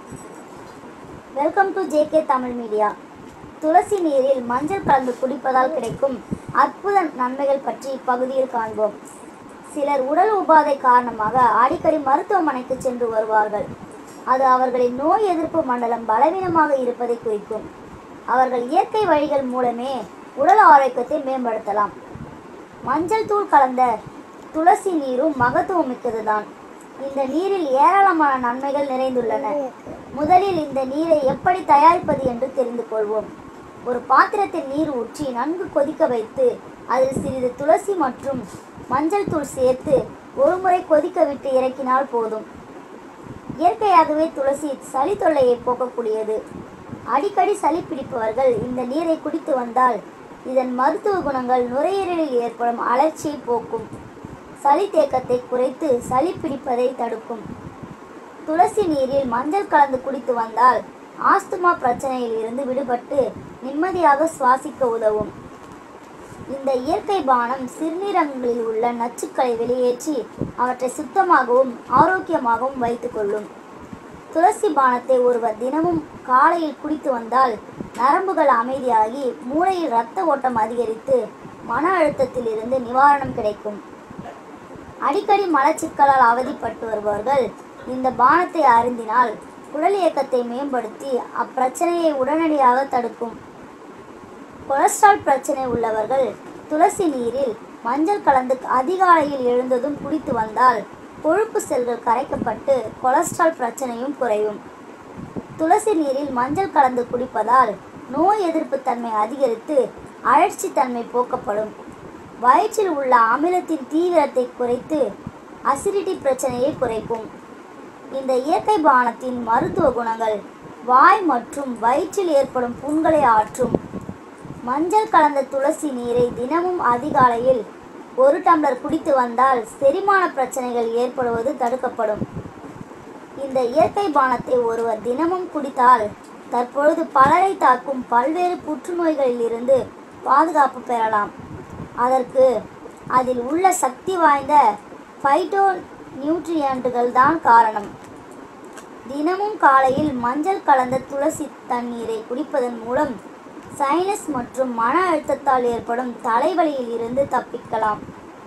welcome to JK Tamil media துளசி நீரில் மஞ்சள் கலந்து குடிப்பதால் கிடைக்கும் அற்புத நன்மைகள் பற்றி இப்பகுதியில் காண்போம் சிலர் உடல் உபாதை காரணமாக அடிக்கடி மருத்துவமனைக்கு சென்று வருவார்கள் அது அவர்களின் நோய் எதிர்ப்பு மண்டலம் பலவீனமாக இருப்பதை குறிக்கும் அவர்கள் இயற்கை வழிகள் மூலமே உடல் ஆரோக்கியத்தை மேம்படுத்தலாம் மஞ்சள் தூள் கலந்த துளசி நீரும் மகத்துவம் மிக்கதுதான் இந்த நீரில் ஏராளமான நன்மைகள் நிறைந்துள்ளன முதலில் இந்த நீரை எப்படி தயாரிப்பது என்று தெரிந்து கொள்வோம் ஒரு பாத்திரத்தில் நீர் ஊற்றி நன்கு கொதிக்க வைத்து அதில் சிறிது துளசி மற்றும் மஞ்சள் தூள் சேர்த்து ஒருமுறை கொதிக்க விட்டு இறக்கினால் போதும் இயற்கையாகவே துளசி சளி தொல்லையை போக்கக்கூடியது அடிக்கடி சளி பிடிப்பவர்கள் இந்த நீரை குடித்து வந்தால் இதன் மருத்துவ குணங்கள் நுரையீரலில் ஏற்படும் அலர்ச்சியை போக்கும் சளி தேக்கத்தை குறைத்து சளி பிடிப்பதை தடுக்கும் துளசி நீரில் மஞ்சள் கலந்து குடித்து வந்தால் ஆஸ்துமா பிரச்சனையில் இருந்து விடுபட்டு நிம்மதியாக சுவாசிக்க உதவும் இந்த இயற்கை பானம் சிறுநீரகங்களில் உள்ள நச்சுக்களை வெளியேற்றி அவற்றை சுத்தமாகவும் ஆரோக்கியமாகவும் வைத்துக்கொள்ளும் துளசி பானத்தை ஒருவர் தினமும் காலையில் குடித்து வந்தால் நரம்புகள் அமைதியாகி மூளையில் இரத்த ஓட்டம் அதிகரித்து மன அழுத்தத்தில் இருந்து நிவாரணம் கிடைக்கும் அடிக்கடி மலச்சிக்கலால் அவதிப்பட்டு வருபவர்கள் இந்த பானத்தை அருந்தினால் உடல் இயக்கத்தை மேம்படுத்தி அப்பிரச்சனையை உடனடியாக தடுக்கும் கொலஸ்ட்ரால் பிரச்சனை உள்ளவர்கள் துளசி நீரில் மஞ்சள் கலந்து அதிகாலையில் எழுந்ததும் குடித்து வந்தால் கொழுப்பு செல்கள் கரைக்கப்பட்டு கொலஸ்ட்ரால் பிரச்சனையும் குறையும் துளசி நீரில் மஞ்சள் கலந்து குடிப்பதால் நோய் எதிர்ப்பு தன்மை அதிகரித்து அழற்சி தன்மை போக்கப்படும் வயிற்றில் உள்ள அமிலத்தின் தீவிரத்தை குறைத்து அசிடிட்டி பிரச்சனையை குறைக்கும் இந்த இயற்கை பானத்தின் மருத்துவ குணங்கள் வாய் மற்றும் வயிற்றில் ஏற்படும் புண்களை ஆற்றும் மஞ்சள் கலந்த துளசி நீரை தினமும் அதிகாலையில் ஒரு டம்ளர் குடித்து வந்தால் செரிமான பிரச்சனைகள் ஏற்படுவது தடுக்கப்படும் இந்த இயற்கை பானத்தை ஒருவர் தினமும் குடித்தால் தற்பொழுது பலரை தாக்கும் பல்வேறு புற்றுநோய்களில் இருந்து பாதுகாப்பு பெறலாம் அதற்கு அதில் உள்ள சக்தி வாய்ந்த ஃபைட்டோ நியூட்ரியன்ட்டுகள் தான் காரணம் தினமும் காலையில் மஞ்சள் கலந்த துளசி தண்ணீரை குடிப்பதன் மூலம் சைனஸ் மற்றும் மன அழுத்தத்தால் ஏற்படும் தலைவலியில் இருந்து தப்பிக்கலாம்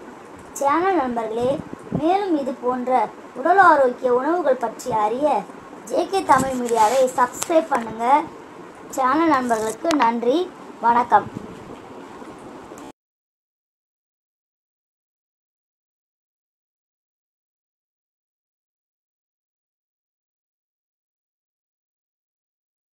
சேனல் நண்பர்களே மேலும் இது போன்ற உடல் ஆரோக்கிய உணவுகள் பற்றி அறிய ஜேகே தமிழ் மீடியாவை சப்ஸ்கிரைப் பண்ணுங்கள் சேனல் நண்பர்களுக்கு நன்றி வணக்கம்